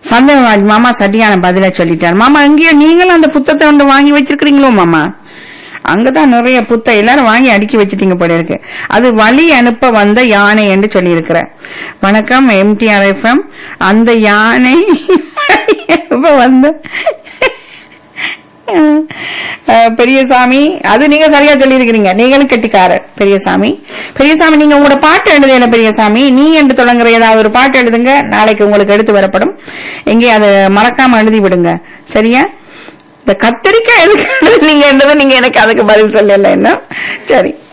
சந்தனராஜ் மாமா சரியான பதில சொல்லிட்டார் மாமா எங்கேயோ நீங்களும் அந்த புத்தகத்தை வந்து வாங்கி வச்சிருக்கிறீங்களோ மாமா அங்கதான் நிறைய புத்த எல்லாரும் வாங்கி அடுக்கி வச்சிட்டீங்க போல இருக்கு அது வழி அனுப்ப வந்த யானை என்று சொல்லி வணக்கம் எம்டிஆர் எஃப்எம் அந்த யானை இப்ப வந்து அஹ், பெரியசாமி அது நீங்க சரியா சொல்லியிருக்கிறீங்க நீங்களும் கெட்டிக்காரர் பெரியசாமி பெரியசாமி நீங்க உங்களோட பாட்டு எழுதுல பெரியசாமி நீ என்று தொடங்குற ஏதாவது ஒரு பாட்டு எழுதுங்க நாளைக்கு உங்களுக்கு எடுத்து வரப்படும் எங்கே அதை மறக்காம எழுதி விடுங்க சரியா இந்த கத்திரிக்காய் எதுக்கு நீங்க என்றது நீங்க எனக்கு அதுக்கு பதில் சொல்லல என்ன சரி